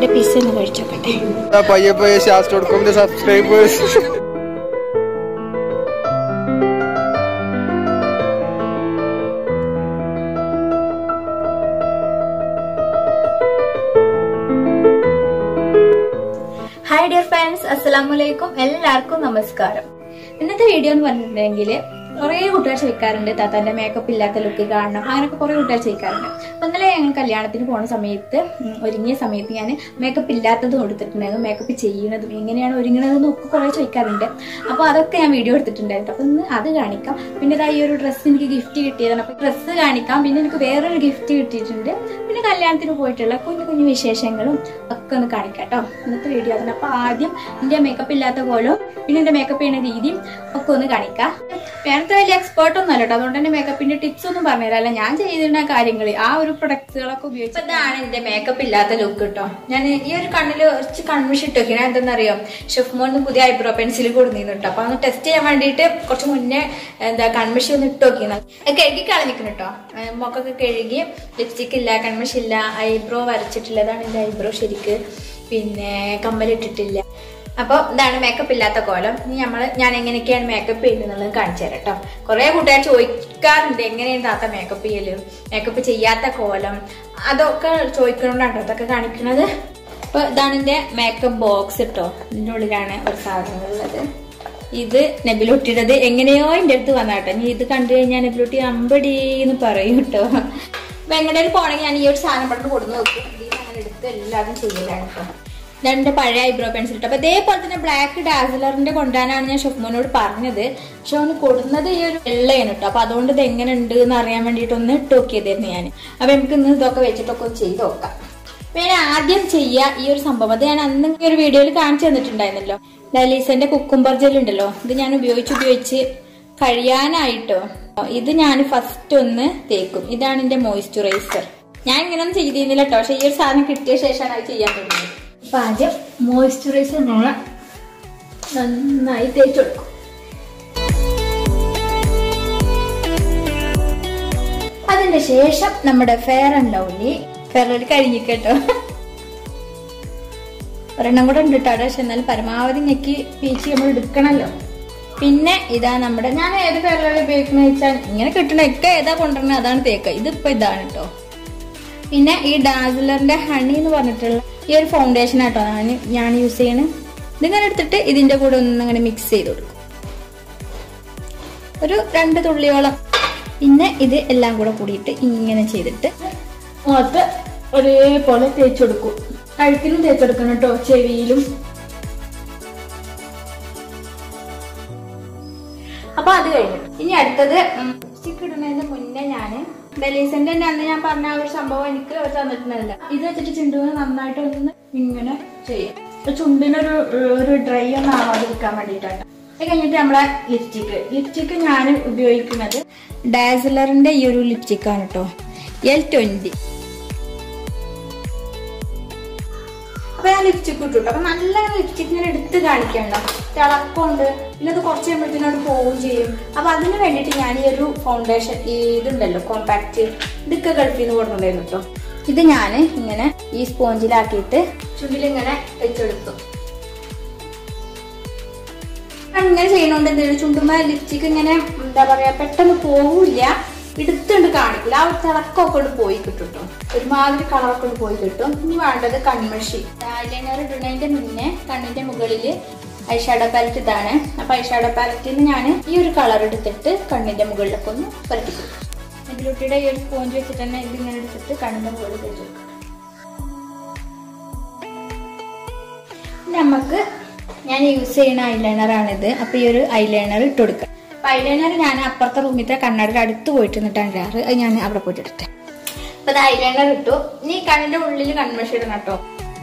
എന്റെ പിസ്സ ഒന്ന് കഴിച്ചോക്കട്ടെ ആ പയ്യെ പയ്യെ ശാസ്ത്രം കൊടുക്കും സബ്സ്ക്രൈബേഴ്സ് ഹായ് ഡിയർ ഫ്രണ്ട്സ് അസ്സലാമു അലൈക്കും എല്ലാവർക്കും നമസ്കാരം ഇന്നത്തെ വീഡിയോ എന്ന് പറഞ്ഞിട്ടുണ്ടെങ്കിൽ കുറേ കുട്ടികൾ ചോദിക്കാറുണ്ട് താത്താന്റെ മേക്കപ്പ് ഇല്ലാത്ത ലുക്ക് കാണണം അങ്ങനെയൊക്കെ കുറേ കുട്ടികൾ ചോദിക്കാറുണ്ട് അപ്പൊ ഇന്നലെ ഞങ്ങൾ കല്യാണത്തിന് പോണ സമയത്ത് ഉം, ഒരുങ്ങിയ സമയത്ത് ഞാൻ മേക്കപ്പ് ഇല്ലാത്തത് കൊടുത്തിട്ടുണ്ടായിരുന്നു മേക്കപ്പ് ചെയ്യണതും എങ്ങനെയാണ് ഒരുങ്ങണതെന്നും ഒക്കെ കുറേ ചോദിക്കാറുണ്ട് അപ്പോൾ അതൊക്കെ ഞാൻ വീഡിയോ എടുത്തിട്ടുണ്ടായിരുന്നു അപ്പൊ ഇന്ന് അത് കാണിക്കാം പിന്നെ ഇതാ ഈ ഒരു ഡ്രസ്സ് എനിക്ക് ഗിഫ്റ്റ് കിട്ടിയതാണ് അപ്പൊ ഡ്രസ്സ് കാണിക്കാം പിന്നെ എനിക്ക് വേറൊരു ഗിഫ്റ്റ് കിട്ടിയിട്ടുണ്ട് പിന്നെ കല്യാണത്തിന് പോയിട്ടുള്ള കുഞ്ഞു കുഞ്ഞു വിശേഷങ്ങളും ഒക്കെ ഒന്ന് കാണിക്കാം കേട്ടോ ഇന്നത്തെ വീഡിയോ അതിന് അപ്പൊ ആദ്യം എന്റെ മേക്കപ്പ് ഇല്ലാത്ത പോലും പിന്നെ എന്റെ മേക്കപ്പ് ചെയ്യുന്ന രീതിയും ഒക്കെ ഒന്ന് കാണിക്കാം ഞാനത്തെ വലിയ എക്സ്പേർട്ട് ഒന്നും അല്ല കേട്ടോ അതുകൊണ്ട് തന്നെ മേക്കപ്പിന്റെ ടിപ്സ് ഒന്നും പറഞ്ഞുതരാല്ല ഞാൻ ചെയ്തിരുന്ന കാര്യങ്ങൾ ആ ഒരു പ്രൊഡക്ട്സുകളൊക്കെ ഉപയോഗിച്ച് ഇതാണ് എന്റെ മേക്കപ്പ് ഇല്ലാത്ത ലുക്ക് കേട്ടോ ഞാൻ ഈ ഒരു കണ്ണിൽ കുറച്ച് കൺമിഷ് ഇട്ടു ഞാൻ എന്തെന്നറിയോ ഷെഫ് മോന്ന് പുതിയ ഐബ്രോ പെൻസിൽ കൊടുന്നിരുന്നു കേട്ടോ അപ്പൊ ഒന്ന് ടെസ്റ്റ് ചെയ്യാൻ വേണ്ടിയിട്ട് കുറച്ച് മുന്നേ എന്താ കൺമിഷി ഒന്ന് ഇട്ട് നോക്കിയത് കഴുകി കളഞ്ഞിക്കണം കേട്ടോ മുഖമൊക്കെ കഴുകി ലിപ്സ്റ്റിക് ഇല്ല കൺമിഷ് ഇല്ല ഐബ്രോ വരച്ചിട്ടില്ല അതാണ് എന്റെ ഐബ്രോ ശരിക്ക് പിന്നെ കമ്മലിട്ടിട്ടില്ല അപ്പോൾ ഇതാണ് മേക്കപ്പ് ഇല്ലാത്ത കോലം ഇനി നമ്മൾ ഞാൻ എങ്ങനെയൊക്കെയാണ് മേക്കപ്പ് ചെയ്യുന്നത് കാണിച്ചു തരാം കേട്ടോ കുറേ കൂട്ടുകാർ ചോദിക്കാറുണ്ട് എങ്ങനെയാണ് താത്ത മേക്കപ്പ് ചെയ്യല് മേക്കപ്പ് ചെയ്യാത്ത കോലം അതൊക്കെ ചോദിക്കണോണ്ടാണ് അതൊക്കെ കാണിക്കുന്നത് അപ്പോൾ ഇതാണ് എൻ്റെ മേക്കപ്പ് ബോക്സ് കേട്ടോ ഇതിൻ്റെ ഉള്ളിലാണ് ഒരു സാധനങ്ങളുള്ളത് ഇത് നെബിലൊട്ടിയുടെ എങ്ങനെയോ എൻ്റെ അടുത്ത് വന്ന കേട്ടോ ഇനി ഇത് കണ്ടു കഴിഞ്ഞാൽ നെബിലൊട്ടി അമ്പടി എന്ന് പറയും കേട്ടോ അപ്പൊ എങ്ങനെയും പോണെങ്കിൽ ഞാൻ ഈ ഒരു സാധനം പെട്ടെന്ന് കൊടുന്ന് വെക്കും ഇതിൽ അങ്ങനെ എടുത്ത് എല്ലാതും ചെയ്യലാണ് കേട്ടോ രണ്ട് പഴയ ഐബ്രോ പെൻസിൽ ഇട്ട് അപ്പൊ ഇതേപോലെ തന്നെ ബ്ലാക്ക് ഡാസിലറിന്റെ കൊണ്ടുവരാനാണ് ഞാൻ ഷൊഫ്മോനോട് പറഞ്ഞത് പക്ഷെ അവന് കൊടുന്നത് ഈ ഒരു വെള്ളയാണ് കേട്ടോ അപ്പൊ അതുകൊണ്ട് ഇത് എങ്ങനെ ഉണ്ട് എന്ന് അറിയാൻ വേണ്ടിയിട്ട് ഒന്ന് ഇട്ട് നോക്കിയതായിരുന്നു ഞാൻ അപ്പൊ നമുക്ക് ഇന്ന് ഇതൊക്കെ വെച്ചിട്ടൊക്കെ ഒന്ന് ചെയ്ത് നോക്കാം അപ്പൊ ഞാൻ ആദ്യം ചെയ്യുക ഈ ഒരു സംഭവം അത് ഞാൻ അന്ന് ഈ ഒരു വീഡിയോയിൽ കാണിച്ചു തന്നിട്ടുണ്ടായിരുന്നല്ലോ ലലീസന്റെ കുക്കുംബർ ജെൽ ഉണ്ടല്ലോ ഇത് ഞാൻ ഉപയോഗിച്ച് ഉപയോഗിച്ച് കഴിയാനായിട്ടോ ഇത് ഞാൻ ഫസ്റ്റ് ഒന്ന് തേക്കും ഇതാണ് എന്റെ മോയ്സ്ചറൈസർ ഞാൻ ഇങ്ങനെയൊന്നും ചെയ്തിരുന്നില്ല കേട്ടോ പക്ഷെ ഈ ഒരു സാധനം കിട്ടിയ ശേഷമാണ് അത് ചെയ്യാൻ തുടങ്ങിയത് അപ്പൊ ആദ്യം മോയ്സ്ചറൈസർ നമ്മൾ നന്നായി തേച്ച് കൊടുക്കും അതിന് ശേഷം നമ്മുടെ Fair and Lovely Fair Lovely കഴിഞ്ഞിട്ടോ ഒരെണ്ണം കൂടെ ഉണ്ട് കേട്ടോ പക്ഷെ എന്നാലും പരമാവധി ഞെക്കി പീച്ച് നമ്മൾ എടുക്കണല്ലോ പിന്നെ ഇതാ നമ്മുടെ ഞാൻ ഏത് ഫെയർ ലവ്ലി ഉപയോഗിക്കുന്നത് വെച്ചാൽ ഇങ്ങനെ കിട്ടണ ഒക്കെ ഏതാ കൊണ്ടുവരണത് അതാണ് തേക്ക ഇതിപ്പോ ഇതാണ് കേട്ടോ പിന്നെ ഈ ഡാസിലറിന്റെ ഹണി എന്ന് പറഞ്ഞിട്ടുള്ള ഈ ഒരു ഫൗണ്ടേഷൻ ആട്ടോ ഞാൻ ഞാൻ യൂസ് ചെയ്യണത് ഇതിങ്ങനെ എടുത്തിട്ട് ഇതിന്റെ കൂടെ ഒന്ന് അങ്ങനെ മിക്സ് ചെയ്ത് കൊടുക്കും ഒരു രണ്ട് തുള്ളിയോളം പിന്നെ ഇത് എല്ലാം കൂടെ കൂടിയിട്ട് ഇങ്ങനെ ചെയ്തിട്ട് മുഖത്ത് ഒരേപോലെ തേച്ചെടുക്കും കഴുത്തിലും തേച്ചെടുക്കണം കേട്ടോ ചെവിയിലും അപ്പൊ അത് കഴിഞ്ഞു ഇനി അടുത്തത് ലിപ്സ്റ്റിക് ഇടുന്നതിന് മുന്നേ ഞാന് ഡെലീസന്റെ തന്നെ അന്ന് ഞാൻ പറഞ്ഞ ആ ഒരു സംഭവം എനിക്ക് അവർ തന്നിട്ടുണ്ടല്ല ഇത് വെച്ചിട്ട് ചുണ്ടുവിന് നന്നായിട്ട് ഒന്ന് ഇങ്ങനെ ചെയ്യാം അപ്പൊ ചുണ്ടിനൊരു ഒരു ഡ്രൈ ഒന്നും ആവാതിരിക്കാൻ വേണ്ടിയിട്ടാണ് അത് കഴിഞ്ഞിട്ട് നമ്മളെ ലിപ്സ്റ്റിക്ക് ലിപ്സ്റ്റിക്ക് ഞാൻ ഉപയോഗിക്കുന്നത് ഡാസിലറിന്റെ ഈ ഒരു ലിപ്സ്റ്റിക് ആണ് കേട്ടോ എൽ ട്വന്റി അപ്പൊ ഞാൻ ലിപ്സ്റ്റിക് ഇട്ടു അപ്പൊ നല്ല ലിപ്സ്റ്റിക് ഇങ്ങനെ എടുത്ത് കാണിക്കണ്ട തിളക്കമുണ്ട് പിന്നെ അത് കുറച്ച് കഴിയുമ്പോഴത്തേനോട് പോവുകയും ചെയ്യും അപ്പൊ അതിന് വേണ്ടിയിട്ട് ഞാൻ ഈ ഒരു ഫൗണ്ടേഷൻ ഈ ഇതുണ്ടല്ലോ കോമ്പാക്ട് ഇതൊക്കെ ഗൾഫിൽ നിന്ന് കൊടുക്കുന്നുണ്ടായിരുന്നു കേട്ടോ ഇത് ഞാൻ ഇങ്ങനെ ഈ സ്പോഞ്ചിലാക്കിയിട്ട് ചുണ്ടിലിങ്ങനെ വെച്ചെടുത്തു അങ്ങനെ ചെയ്യണോണ്ട് എന്തെങ്കിലും ചുണ്ടുമ്മ ലിപ്സ്റ്റിക് ഇങ്ങനെ എന്താ പറയാ പെട്ടെന്ന് പോവില്ല എടുത്തുകൊണ്ട് കാണിക്കില്ല ആ ഒരു തിളക്കമൊക്കെ കൊണ്ട് പോയി കിട്ടും ട്ടോ. ഒരുമാതിരി കളറൊക്കെ കൊണ്ട് പോയി കിട്ടും ഇനി വേണ്ടത് കൺമഷി ഐലൈനർ ഇടുന്നതിന്റെ മുന്നേ കണ്ണിന്റെ മുകളിൽ ഐഷാഡോ പാലറ്റ് ഇതാണ് അപ്പൊ ഐഷാഡോ പാലറ്റിൽ നിന്ന് ഞാൻ ഈ ഒരു കളർ എടുത്തിട്ട് കണ്ണിന്റെ മുകളിലൊക്കെ ഒന്ന് പരത്തിക്കും നെബിലൂട്ടിയുടെ ഈ ഒരു സ്പോഞ്ച് വെച്ചിട്ട് തന്നെ ഇതിങ്ങനെ എടുത്തിട്ട് കണ്ണിന്റെ മുകളിൽ തേച്ച് കൊടുക്കും നമുക്ക് ഞാൻ യൂസ് ചെയ്യുന്ന ഐലൈനർ ആണിത് അപ്പൊ ഈ ഒരു ഐലൈനർ ഇട്ട് കൊടുക്കാം അപ്പൊ ഐലൈനർ ഞാൻ അപ്പുറത്തെ റൂമിലത്തെ കണ്ണാടിയുടെ അടുത്ത് പോയിട്ട് നിന്നിട്ടാണ് ഇടാറ് അത് ഞാൻ അവിടെ പോയിട്ട് എടുത്തേ അപ്പൊ ഇത് ഐലൈനർ ഇട്ടു ഇനി കണ്ണിന്റെ ഉള്ളിൽ കൺമഷി ഇടണം കേട്ടോ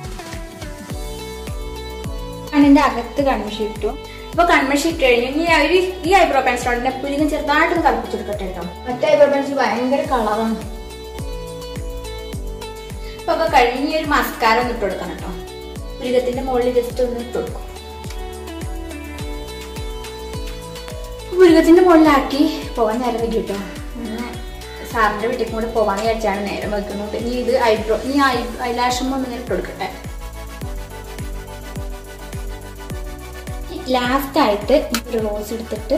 കണ്ണിന്റെ അകത്ത് കൺമഷി ഇട്ടു അപ്പൊ കൺമഷി ഇട്ട് കഴിഞ്ഞു ഇനി ഒരു ഈ ഐബ്രോ പെൻസിലോടെ പുലിന് ചെറുതായിട്ടൊന്ന് കളിപ്പിച്ചെടുക്കട്ടെ കേട്ടോ മറ്റേ ഐബ്രോ പെൻസിൽ ഭയങ്കര കളറാണ് അപ്പൊ ഒക്കെ കഴിഞ്ഞ് ഈ ഒരു മസ്കാര ഒന്ന് ഇട്ട് കൊടുക്കണം കേട്ടോ പുലികത്തിന്റെ മുകളിൽ ജസ്റ്റ് ഒന്ന് ഇട്ട് കൊടുക്കും പുലികത്തിന്റെ മുകളിലാക്കി പോകാൻ നേരം വൈകി കേട്ടോ അങ്ങനെ സാറിന്റെ വീട്ടിൽ കൂടെ പോകാന്ന് വിചാരിച്ചാണ് നേരം വെക്കുന്നത് ഇനി ഇത് ഐബ്രോ ഇനി ഐലാഷും ഒന്ന് ഇങ്ങനെ ഇട്ട് കൊടുക്കട്ടെ ലാസ്റ്റ് ആയിട്ട് ഒരു റോസ് എടുത്തിട്ട്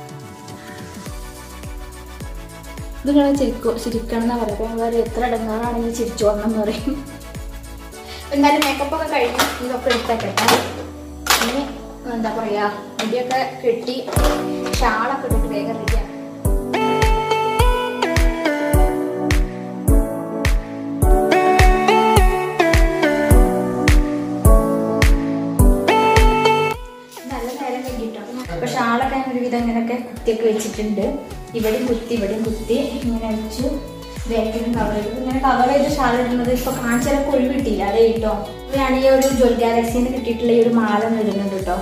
ഇതിങ്ങനെ ചിരിക്കും ചിരിക്കണം എന്നാ പറയുക വേറെ എത്ര ഇടങ്ങാറാണെങ്കിൽ ചിരിച്ചു വരണം എന്ന് പറയും എന്തായാലും മേക്കപ്പ് ഒക്കെ കഴിഞ്ഞ് ഇതൊക്കെ എടുത്തേക്കട്ടെ ഇനി എന്താ പറയാ മുടിയൊക്കെ കെട്ടി ഷാളൊക്കെ ഇട്ടിട്ട് വേഗം റെഡിയാണ് നല്ല നേരം കഴിഞ്ഞിട്ടോ അപ്പൊ ഷാളൊക്കെ ഞാൻ ഒരുവിധം ഇങ്ങനെയൊക്കെ കുത്തിയൊക്കെ വെച്ചിട്ടുണ്ട് ഇവിടെയും കുത്തി ഇവിടെയും കുത്തി ഇങ്ങനെ വെച്ചു ബാക്കിലും കവർ ചെയ്തു ഇങ്ങനെ കവർ ചെയ്ത് ഷാൾ ഇടുന്നത് ഇപ്പൊ കാണിച്ചാലൊക്കെ ഒഴിവ് കിട്ടിയില്ല അതേ കേട്ടോ ഞാൻ ഈ ഒരു ജോൽ ഗാലക്സിന്ന് കിട്ടിയിട്ടുള്ള ഈ ഒരു മാല ഒന്ന് ഇടുന്നുണ്ട് കേട്ടോ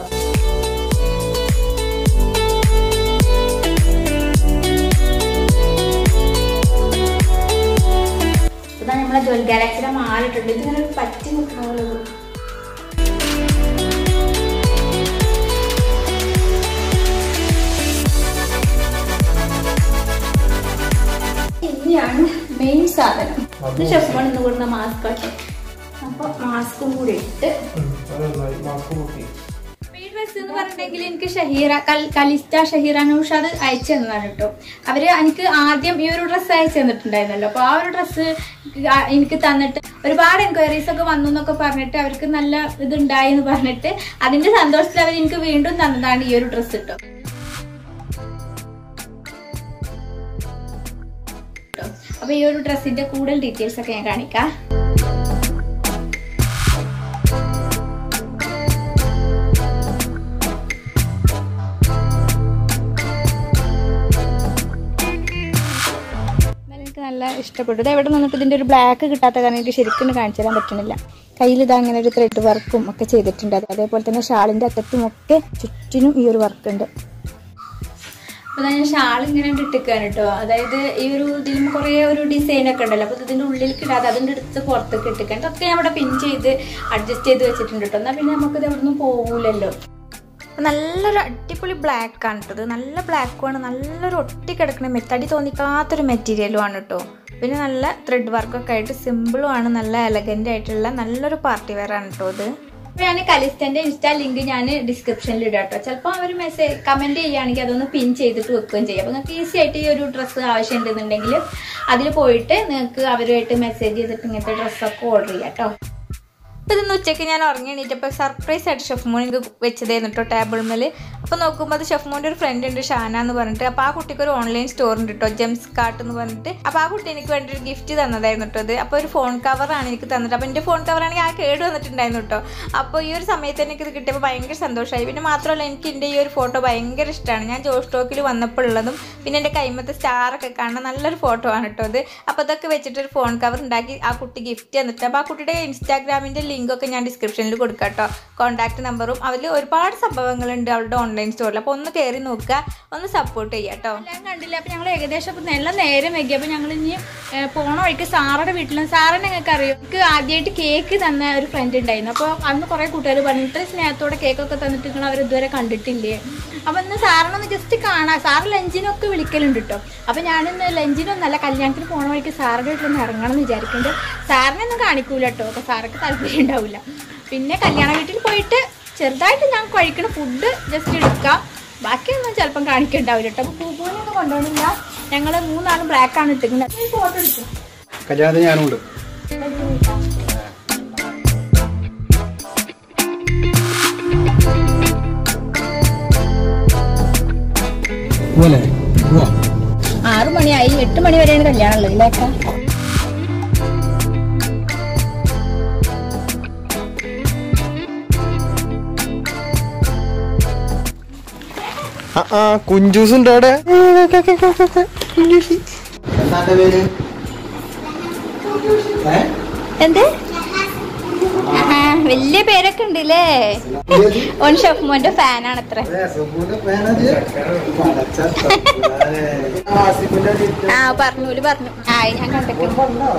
ഇതാ നമ്മളെ ജോൽ ഗാലക്സിയുടെ മാല ഇട്ടിട്ടുണ്ട് ഇതിങ്ങനെ ഒരു പറ്റി നിൽക്കുന്ന പോലെ ഒരു ഇനിയാണ് മെയിൻ സാധനം ഇത് ഷെഫ്മോൺ ഇന്ന് കൊടുക്കുന്ന മാസ്ക് ആട്ടോ അപ്പൊ മാസ്കും കൂടി ഇട്ട് ഈ ഡ്രസ് എന്ന് പറഞ്ഞിട്ടുണ്ടെങ്കിൽ എനിക്ക് ഷഹീറ കൽ- കലിസ്റ്റ ഷഹീറ നൗഷാദ് അയച്ചു തന്നതാണ് കേട്ടോ അവര് എനിക്ക് ആദ്യം ഈ ഒരു ഡ്രസ്സ് അയച്ചു തന്നിട്ടുണ്ടായിരുന്നല്ലോ അപ്പൊ ആ ഒരു ഡ്രസ്സ് എനിക്ക് തന്നിട്ട് ഒരുപാട് എൻക്വയറീസ് ഒക്കെ വന്നു എന്നൊക്കെ പറഞ്ഞിട്ട് അവർക്ക് നല്ല ഇതുണ്ടായി എന്ന് പറഞ്ഞിട്ട് അതിന്റെ സന്തോഷത്തിൽ അവർ എനിക്ക് വീണ്ടും തന്നതാണ് ഈ ഒരു ഡ്രസ്സ് കേട്ടോ അപ്പൊ ഈ ഒരു ഡ്രസ്സിന്റെ കൂടുതൽ ഡീറ്റെയിൽസ് ഒക്കെ ഞാൻ കാണിക്കാം എന്നാലും എനിക്ക് നല്ല ഇഷ്ടപ്പെട്ടു ഇത് എവിടെ നിന്നിട്ട് ഇതിന്റെ ഒരു ബ്ലാക്ക് കിട്ടാത്ത കാരണം എനിക്ക് ശരിക്കും കാണിച്ചു തരാൻ പറ്റുന്നില്ല കയ്യിൽ ഇത് അങ്ങനെ ഒരു ത്രെഡ് വർക്കും ഒക്കെ ചെയ്തിട്ടുണ്ട് അത് അതേപോലെ തന്നെ ഷാളിന്റെ അറ്റത്തും ഒക്കെ ചുറ്റിനും ഈ ഒരു വർക്ക് ഉണ്ട് അപ്പൊ ഞാൻ ഷാൾ ഇങ്ങനെ ഇട്ടിക്കാണ് കേട്ടോ അതായത് ഈ ഒരു ഇതിലും കുറേ ഒരു ഡിസൈൻ ഒക്കെ ഉണ്ടല്ലോ അപ്പൊ ഇതിന്റെ ഉള്ളിലേക്ക് ഇടാതെ അതിന്റെ അടുത്ത് പുറത്തേക്ക് ഇട്ടിക്കാൻ ഇതൊക്കെ ഞാൻ ഇവിടെ പിൻ ചെയ്ത് അഡ്ജസ്റ്റ് ചെയ്ത് വെച്ചിട്ടുണ്ട് കേട്ടോ എന്നാൽ പിന്നെ നമുക്ക് ഇത് എവിടെ നിന്നും പോകൂലല്ലോ നല്ലൊരു അടിപൊളി ബ്ലാക്ക് ആണ് കേട്ടോ ഇത് നല്ല ബ്ലാക്കും ആണ് നല്ലൊരു ഒട്ടി കിടക്കുന്ന മെത്തടി തോന്നിക്കാത്തൊരു മെറ്റീരിയലും ആണ് കേട്ടോ പിന്നെ നല്ല ത്രെഡ് വർക്കൊക്കെ ആയിട്ട് സിമ്പിളും ആണ് നല്ല എലഗന്റ് ആയിട്ടുള്ള നല്ലൊരു പാർട്ടി വെയർ ആണ് കേട്ടോ ഇത് അപ്പോൾ ഞാൻ കലിസ്റ്റന്റെ ഇൻസ്റ്റാ ലിങ്ക് ഞാൻ ഡിസ്ക്രിപ്ഷനിൽ ഇടാം കേട്ടോ ചിലപ്പോൾ അവർ മെസ്സേജ് കമന്റ് ചെയ്യുകയാണെങ്കിൽ അതൊന്ന് പിൻ ചെയ്തിട്ട് വെക്കുകയും ചെയ്യും അപ്പോൾ നിങ്ങൾക്ക് ഈസി ആയിട്ട് ഈ ഒരു ഡ്രസ്സ് ആവശ്യമുണ്ടെന്നുണ്ടെങ്കിൽ അതിൽ പോയിട്ട് നിങ്ങൾക്ക് അവരുമായിട്ട് മെസ്സേജ് ചെയ്തിട്ട് ഇങ്ങനത്തെ ഡ്രസ്സൊക്കെ ഓർഡർ ചെയ്യാം കേട്ടോ അപ്പോൾ ഇന്ന് ഉച്ചയ്ക്ക് ഞാൻ ഉറങ്ങി എണീറ്റപ്പോൾ സർപ്രൈസ് ആയിട്ട് ഷെഫ് മോൻ എനിക്ക് വെച്ചതായിരുന്നു കേട്ടോ ടേബിൾ മേൽ അപ്പോൾ നോക്കുമ്പോൾ അത് ഷെഫ് മോൻ്റെ ഒരു ഫ്രണ്ട് ഉണ്ട് ഷാന എന്ന് പറഞ്ഞിട്ട് അപ്പോൾ ആ കുട്ടിക്ക് ഒരു ഓൺലൈൻ സ്റ്റോർ ഉണ്ട് കേട്ടോ ജെംസ് കാർട്ട് എന്ന് പറഞ്ഞിട്ട് അപ്പോൾ ആ കുട്ടി എനിക്ക് വേണ്ടി ഒരു ഗിഫ്റ്റ് തന്നതായിരുന്നു കേട്ടോ അത് അപ്പോൾ ഒരു ഫോൺ കവറാണ് എനിക്ക് തന്നിട്ട് അപ്പോൾ എൻ്റെ ഫോൺ കവറാണെങ്കിൽ ആ കേട് വന്നിട്ടുണ്ടായിരുന്നു കേട്ടോ അപ്പോൾ ഈ ഒരു സമയത്ത് എനിക്ക് ഇത് കിട്ടിയപ്പോൾ ഭയങ്കര സന്തോഷമായി പിന്നെ മാത്രമല്ല എനിക്ക് എൻ്റെ ഈ ഒരു ഫോട്ടോ ഭയങ്കര ഇഷ്ടമാണ് ഞാൻ ജോസ് ടോക്കിൽ വന്നപ്പോൾ ഉള്ളതും പിന്നെ എൻ്റെ കൈമത്തെ സ്റ്റാറൊക്കെ കാണാൻ നല്ലൊരു ഫോട്ടോ ആണ് കേട്ടോ അത് അപ്പോൾ അതൊക്കെ വെച്ചിട്ട് ഒരു ഫോൺ കവർ ഉണ്ടാക്കി ആ കുട്ടി ഗിഫ്റ്റ് തന്നിട്ട് അപ്പോൾ ആ കുട്ടിയുടെ ഇൻസ്റ്റാഗ്രാമിൻ്റെ ലിങ്കൊക്കെ ഞാൻ ഡിസ്ക്രിപ്ഷനിൽ കൊടുക്കാം കേട്ടോ കോൺടാക്ട് നമ്പറും അതിൽ ഒരുപാട് സംഭവങ്ങളുണ്ട് അവളുടെ ഓൺലൈൻ സ്റ്റോറിൽ അപ്പോൾ ഒന്ന് കയറി നോക്കുക ഒന്ന് സപ്പോർട്ട് ചെയ്യുക കേട്ടോ ഞാൻ കണ്ടില്ല അപ്പോൾ ഞങ്ങൾ ഏകദേശം ഇപ്പോൾ നല്ല നേരം വൈകി അപ്പോൾ ഞങ്ങൾ ഇനി ഏഹ്, പോണ വഴിക്ക് സാറുടെ വീട്ടിലും സാറിനെ ഞങ്ങൾക്ക് അറിയാം എനിക്ക് ആദ്യമായിട്ട് കേക്ക് തന്ന ഒരു ഫ്രണ്ട് ഉണ്ടായിരുന്നു അപ്പോൾ അന്ന് കുറേ കൂട്ടുകാർ പറഞ്ഞു ഇത്ര സ്നേഹത്തോടെ കേക്കൊക്കെ തന്നിട്ട് നിങ്ങൾ അവർ ഇതുവരെ കണ്ടിട്ടില്ലേ അപ്പോൾ ഇന്ന് സാറിനൊന്ന് ജസ്റ്റ് കാണാം സാറ് ലഞ്ചിനൊക്കെ വിളിക്കലുണ്ട് കേട്ടോ അപ്പോൾ ഞാനിന്ന് ലഞ്ചിനൊന്നല്ല കല്യാണത്തിന് പോണ വഴിക്ക് സാറിൻ്റെ വീട്ടിലൊന്ന് ഇറങ്ങണം എന്ന് വിചാരിക്കുന്നുണ്ട് സാറിനെ ഒന്നും കാണിക്കൂല കേട്ടോ അപ്പോൾ സാർക്ക് താല്പര്യം ഉണ്ടാവില്ല പിന്നെ കല്യാണ വീട്ടിൽ പോയിട്ട് ചെറുതായിട്ട് ഞാൻ കഴിക്കണ ഫുഡ് ജസ്റ്റ് എടുക്കാം ബാക്കിയൊന്നും ചിലപ്പം കാണിക്കണ്ടാവില്ല കേട്ടോ അപ്പോൾ പൂപ്പോനൊന്നും കൊണ്ടുപോകണില്ല ഞങ്ങൾ മൂന്നാളും ബ്ലാക്ക് ആണ് ഇട്ടിരിക്കുന്നത് ഫോട്ടോ എടുക്കും കല്യാണത്തിന് ഞാനുണ്ട് പോലെ ആറു മണിയായി എട്ട് മണി വരെയാണ് കല്യാണം ഉള്ളത് ഇല്ലേക്ക ആ ആ കുഞ്ചൂസ് ഉണ്ട് അവിടെ എന്താന്റെ പേര് ഏ? എന്ത് വലിയ പേരൊക്കെ ഉണ്ട് അല്ലേ ഓൻ ഷെഫ് മോന്റെ ഫാനാണ് അത്ര ഏ, സുബുവിന്റെ പേരത്? പടച്ച തമ്പുരാനെ. ആ, ആസിഫിന്റെ ഡിറ്റോ. ആ പറഞ്ഞൂല് പറഞ്ഞു ആ ഞാൻ കണ്ടേക്കുന്നു വന്നോ?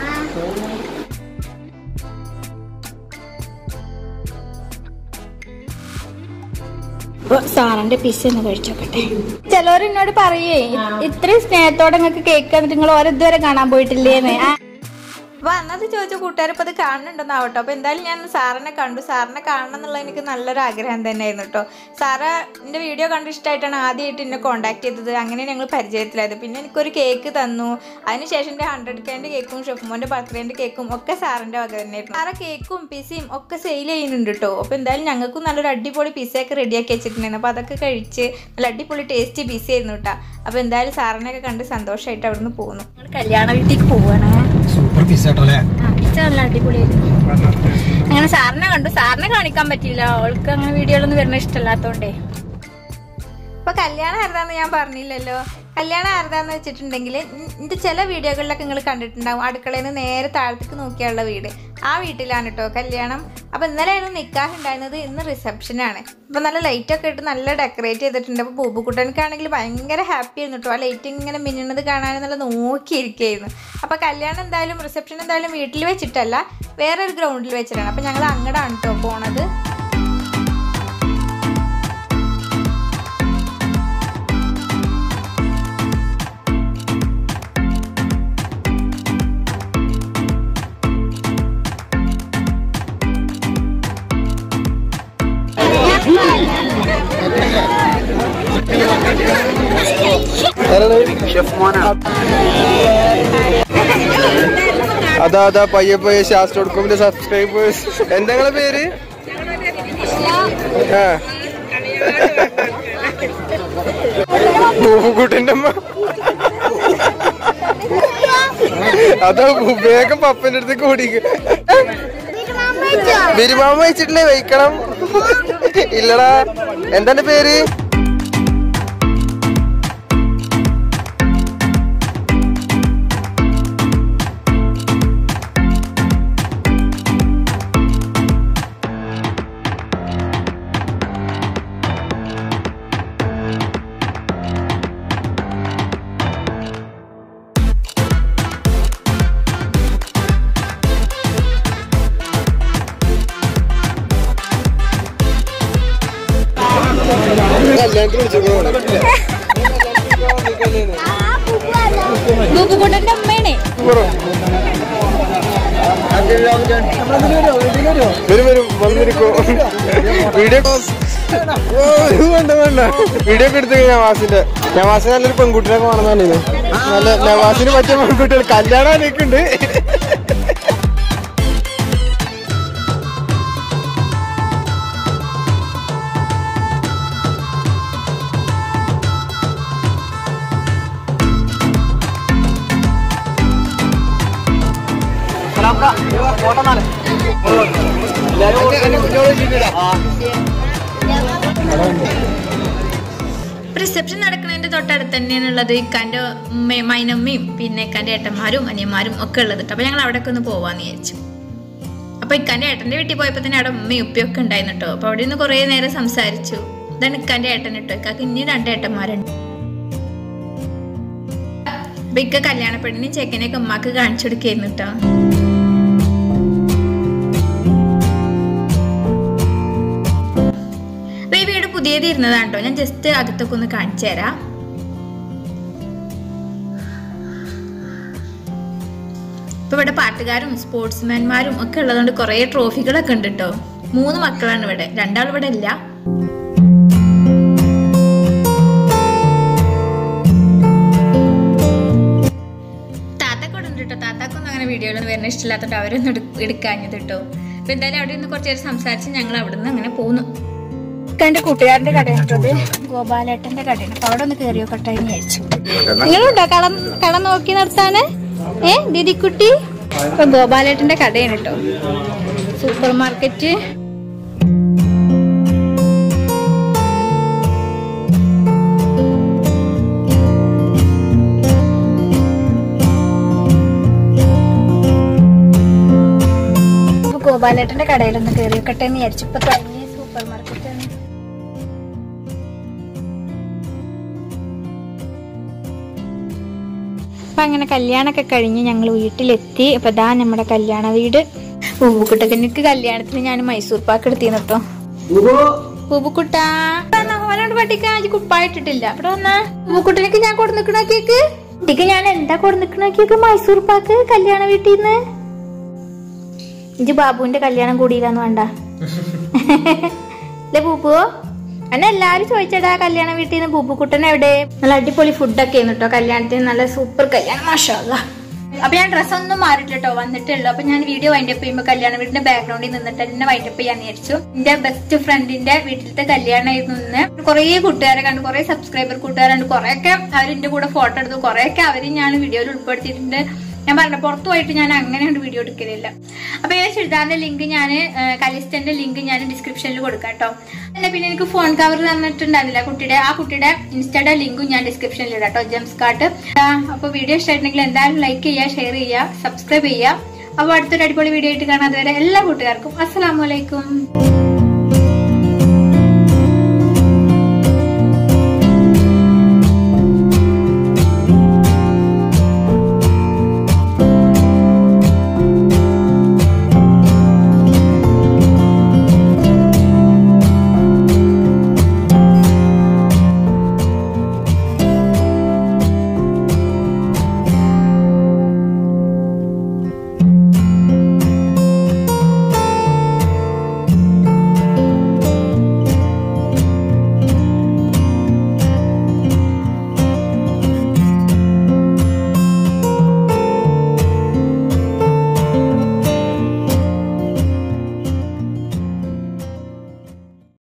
സാറിന്റെ പീസ് ഒന്ന് കഴിച്ചോക്കട്ടെ ചിലവർ എന്നോട് പറയേ ഇത്രയും സ്നേഹത്തോടെ നിങ്ങൾക്ക് കേക്ക് തന്നിട്ട് നിങ്ങൾ ഓരോ ഇതുവരെ കാണാൻ പോയിട്ടില്ലേന്ന് ആ, അപ്പൊ അന്നത് ചോദിച്ച കൂട്ടുകാർ ഇപ്പൊ അത് കാണുന്നുണ്ടെന്നാവട്ടോ അപ്പൊ എന്തായാലും ഞാൻ സാറിനെ കണ്ടു സാറിനെ കാണണം എന്നുള്ള എനിക്ക് നല്ലൊരു ആഗ്രഹം തന്നെയായിരുന്നു കേട്ടോ സാറ് എന്റെ വീഡിയോ കണ്ട് ഇഷ്ടമായിട്ടാണ് ആദ്യമായിട്ട് എന്നെ കോൺടാക്ട് ചെയ്തത് അങ്ങനെ ഞങ്ങൾ പരിചയത്തിലായത് പിന്നെ എനിക്കൊരു കേക്ക് തന്നു അതിനുശേഷം എൻ്റെ ഹൺഡ്രഡ് കെൻ്റെ കേക്കും ഷെഫ്മോൻ്റെ ബർത്ത്ഡേൻ്റെ കേക്കും ഒക്കെ സാറിൻ്റെ വക തന്നെയായിരുന്നു സാറെ കേക്കും പിസയും ഒക്കെ സെയിൽ ചെയ്യുന്നുണ്ട് കേട്ടോ അപ്പോൾ എന്തായാലും ഞങ്ങൾക്കും നല്ലൊരു അടിപൊളി പിസയൊക്കെ റെഡിയാക്കി വെച്ചിട്ടുണ്ടായിരുന്നു അപ്പോൾ അതൊക്കെ കഴിച്ച് നല്ല അടിപൊളി ടേസ്റ്റ് പിസ ആയിരുന്നു കേട്ടോ അപ്പോൾ എന്തായാലും സാറിനെയൊക്കെ കണ്ട് സന്തോഷമായിട്ട് അവിടുന്ന് പോകുന്നു കല്യാണ വീട്ടിലേക്ക് പോവുകയാണ് സൂപ്പർ പീസ് കേട്ടോ അല്ലേ പിച്ച നല്ല അടിപൊളിയായിരുന്നു അങ്ങനെ സാറിനെ കണ്ടു സാറിനെ കാണിക്കാൻ പറ്റിയില്ല അവൾക്ക് അങ്ങനെ വീഡിയോയിലൊന്നും വരുന്ന ഇഷ്ടമല്ലാത്തോണ്ടേ ഇപ്പൊ കല്യാണം ആരുതാന്ന് ഞാൻ പറഞ്ഞില്ലല്ലോ കല്യാണം ആരുതാന്ന് വെച്ചിട്ടുണ്ടെങ്കിൽ എന്റെ ചില വീഡിയോകളിലൊക്കെ നിങ്ങൾ കണ്ടിട്ടുണ്ടാവും അടുക്കളയിൽ നിന്ന് നേരെ താഴത്തേക്ക് നോക്കിയുള്ള വീട് ആ വീട്ടിലാണ് കേട്ടോ കല്യാണം അപ്പൊ ഇന്നലെയാണ് നിക്കാഹ് ഉണ്ടായിരുന്നത് ഇന്ന് റിസപ്ഷനാണ് അപ്പൊ നല്ല ലൈറ്റ് ഒക്കെ ഇട്ട് നല്ല ഡെക്കറേറ്റ് ചെയ്തിട്ടുണ്ട് അപ്പൊ ബൂബുക്കുട്ടനക്കാണെങ്കിൽ ഭയങ്കര ഹാപ്പി ആയിരുന്നു കേട്ടോ ആ ലൈറ്റ് ഇങ്ങനെ മിന്നുന്നത് കാണാൻ നല്ല നോക്കിയിരിക്കുകയായിരുന്നു അപ്പൊ കല്യാണം എന്തായാലും റിസപ്ഷൻ എന്തായാലും വീട്ടിൽ വെച്ചിട്ടല്ല വേറൊരു ഗ്രൗണ്ടിൽ വെച്ചിട്ടാണ് അപ്പൊ ഞങ്ങൾ അങ്ങടാണ് കേട്ടോ പോണത് ഷെഫ് മോനാ അതാ അതാ പയ്യെ പയ്യെ ശാസ്ത്ര കൊടുക്കുമ്പോൾ സബ്സ്ക്രൈബേഴ്സ് എന്താ നിങ്ങളെ പേര് ആ പൂക്കുട്ടിന്റെ അമ്മ അതാ വേഗം പപ്പന്റെ അടുത്തേക്ക് ഓടിക്ക ബിരിമാമ വെച്ചിട്ടില്ലേ വയ്ക്കണം ഇല്ലടാ എന്താ എന്റെ പേര് കല്യാണത്തിന് വിളിച്ചോളൂ ബൂബുക്കുട്ടന്റെ അമ്മയാണേ വരും വരും വന്നിരിക്കോ വീഡിയോ ഓ ഇത് വേണ്ട വേണ്ട വീഡിയോ ഒക്കെ എടുത്തു നവാസിന്റെ നവാസിന് നല്ലൊരു പെൺകുട്ടിനെ കാണുന്നതാണ് ഇത് നല്ല നവാസിന് പറ്റിയ പെൺകുട്ടികൾ കല്യാണം എനിക്കുണ്ട് റിസപ്ഷൻ നടക്കുന്നതിന്റെ തൊട്ടടുത്ത് തന്നെയാണുള്ളത് ഇക്കാന്റെ ഉമ്മയും മൈനമ്മയും പിന്നെ ഇക്കാന്റെ ഏട്ടന്മാരും അനിയന്മാരും ഒക്കെ ഉള്ളത് കേട്ടോ അപ്പൊ ഞങ്ങൾ അവിടെയൊക്കെ ഒന്ന് പോവാന്ന് വിചാരിച്ചു അപ്പൊ ഇക്കാന്റെ ഏട്ടന്റെ വീട്ടിൽ പോയപ്പോ തന്നെ അവിടെ ഉമ്മയും ഉപ്പയൊക്കെ ഉണ്ടായിരുന്നു കേട്ടോ അപ്പൊ അവിടെ നിന്ന് കുറെ നേരം സംസാരിച്ചു ഇതാണ് ഇക്കാന്റെ ഏട്ടൻ കേട്ടോ ഇക്കാക്ക് ഇനി രണ്ട് ഏട്ടന്മാരുണ്ട് അപ്പൊ ഇക്ക കല്യാണ പെണ്ണിനും ചെക്കനെയൊക്കെ ഉമ്മാക്ക് കാണിച്ചു കൊടുക്കായിരുന്നു കേട്ടോ അപ്പൊ ഈ വീട് പുതിയത് ഇരുന്നതാണ് കേട്ടോ ഞാൻ ജസ്റ്റ് അകത്തൊക്കെ ഒന്ന് കാണിച്ചു തരാം ഇപ്പൊ ഇവിടെ പാട്ടുകാരും സ്പോർട്സ്മാൻമാരും ഒക്കെ ഉള്ളതുകൊണ്ട് കുറെ ട്രോഫികളൊക്കെ ഉണ്ട് കേട്ടോ മൂന്ന് മക്കളാണ് ഇവിടെ രണ്ടാൾ ഇവിടെ ഇല്ല താത്താക്ക് ഇവിടെ ഉണ്ട് കേട്ടോ താത്താക്കൊന്നും അങ്ങനെ വീഡിയോയിലൊന്നും വരുന്ന ഇഷ്ടമില്ലാത്തതുകൊണ്ട് അവരൊന്നും എടു- എടുക്കാഞ്ഞത് കേട്ടോ അപ്പൊ എന്തായാലും അവിടെ നിന്ന് കുറച്ച് നേരം സംസാരിച്ച് ഞങ്ങൾ അവിടെ നിന്ന് അങ്ങനെ പോന്നു എന്റെ കൂട്ടുകാരന്റെ കടയുണ്ടത് ഗോപാലേട്ടന്റെ കടയാണ് അപ്പൊ അവിടെ ഒന്ന് കയറിയോ കട്ടായി വിചാരിച്ചു നിങ്ങളുണ്ടോ കളം കളം നോക്കി നിർത്താന് ഏ ദിദിക്കുട്ടി ഇപ്പൊ ഗോപാലേട്ടന്റെ കടയാണ് കേട്ടോ സൂപ്പർ മാർക്കറ്റ് അപ്പൊ ഗോപാലേട്ടന്റെ കടയിലൊന്ന് കയറിയോക്കട്ടെ എന്ന് വിചാരിച്ചു ഇപ്പൊ തുടങ്ങിയ സൂപ്പർ മാർക്കറ്റ് ആണ് അപ്പൊ അങ്ങനെ കല്യാണമൊക്കെ കഴിഞ്ഞ് ഞങ്ങൾ വീട്ടിലെത്തി അപ്പൊ ഇതാ നമ്മുടെ കല്യാണ വീട് പൂബുക്കുട്ടക്കനിക്ക് കല്യാണത്തിന് ഞാൻ മൈസൂർ പാക്ക് എടുത്തിരുന്നു കേട്ടോ പൂബുക്കുട്ട അവനോട് പട്ടിക്ക് കുപ്പായിട്ടിട്ടില്ല ഇവിടെ വന്നാ പൂബുക്കുട്ടനിക്ക് ഞാൻ കൊടു നിക്കണ കേക്ക് കുട്ടിക്ക് ഞാൻ എന്താ കൊടു നിക്കണ കേക്ക് മൈസൂർ പാക്ക് കല്യാണ വീട്ടിൽ നിന്ന് ഇജ് ബാബുവിന്റെ കല്യാണം കൂടിയില്ലാന്ന് വേണ്ട അല്ലേ പൂപ്പു എന്നെ എല്ലാരും ചോദിച്ചടാ കല്യാണ വീട്ടിൽ നിന്ന് പൂപ്പുക്കുട്ടൻ എവിടെ നല്ല അടിപൊളി ഫുഡൊക്കെ ആയിരുന്നു കേട്ടോ കല്യാണത്തിന് നല്ല സൂപ്പർ കല്യാണം മാഷാല്ല അപ്പൊ ഞാൻ ഡ്രസ്സ് ഒന്നും മാറിയില്ല കേട്ടോ വന്നിട്ടുള്ളൂ അപ്പൊ ഞാൻ വീഡിയോ വൈൻഡപ്പ് ചെയ്യുമ്പോൾ കല്യാണ വീടിന്റെ ബാക്ക്ഗ്രൗണ്ടിൽ നിന്നിട്ട് തന്നെ വൈൻഡപ്പ് ചെയ്യാൻ വിചാരിച്ചു എന്റെ ബെസ്റ്റ് ഫ്രണ്ടിന്റെ വീട്ടിലത്തെ കല്യാണമായിരുന്നു ഇന്ന് കുറെ കൂട്ടുകാരെ കണ്ടു കുറെ സബ്സ്ക്രൈബർ കൂട്ടുകാരെ കണ്ടു കുറെ ഒക്കെ അവർ എന്റെ കൂടെ ഫോട്ടോ എടുത്തു കുറെ ഒക്കെ അവരും ഞാൻ വീഡിയോയിൽ ഉൾപ്പെടുത്തിയിട്ടുണ്ട് ഞാൻ പറഞ്ഞു പുറത്തു പോയിട്ട് ഞാൻ അങ്ങനെ ഒരു വീഡിയോ എടുക്കലില്ല അപ്പൊ ഈ ചുരിദാറിന്റെ ലിങ്ക് ഞാൻ കലിസ്റ്റന്റെ ലിങ്ക് ഞാൻ ഡിസ്ക്രിപ്ഷനിൽ കൊടുക്കാം കേട്ടോ പിന്നെ പിന്നെ എനിക്ക് ഫോൺ കവർ തന്നിട്ടുണ്ടായിരുന്നില്ല കുട്ടിയുടെ ആ കുട്ടിയുടെ ഇൻസ്റ്റയുടെ ലിങ്കും ഞാൻ ഡിസ്ക്രിപ്ഷനിൽ ഇടാം കേട്ടോ ജെംസ് കാർട്ട് അപ്പൊ വീഡിയോ ഇഷ്ടമായിട്ടുണ്ടെങ്കിൽ എന്തായാലും ലൈക്ക് ചെയ്യുക ഷെയർ ചെയ്യുക സബ്സ്ക്രൈബ് ചെയ്യുക അപ്പൊ അടുത്തൊരു അടിപൊളി വീഡിയോ ആയിട്ട് കാണാതെ വരെ എല്ലാ കൂട്ടുകാർക്കും അസ്സലാമലൈക്കും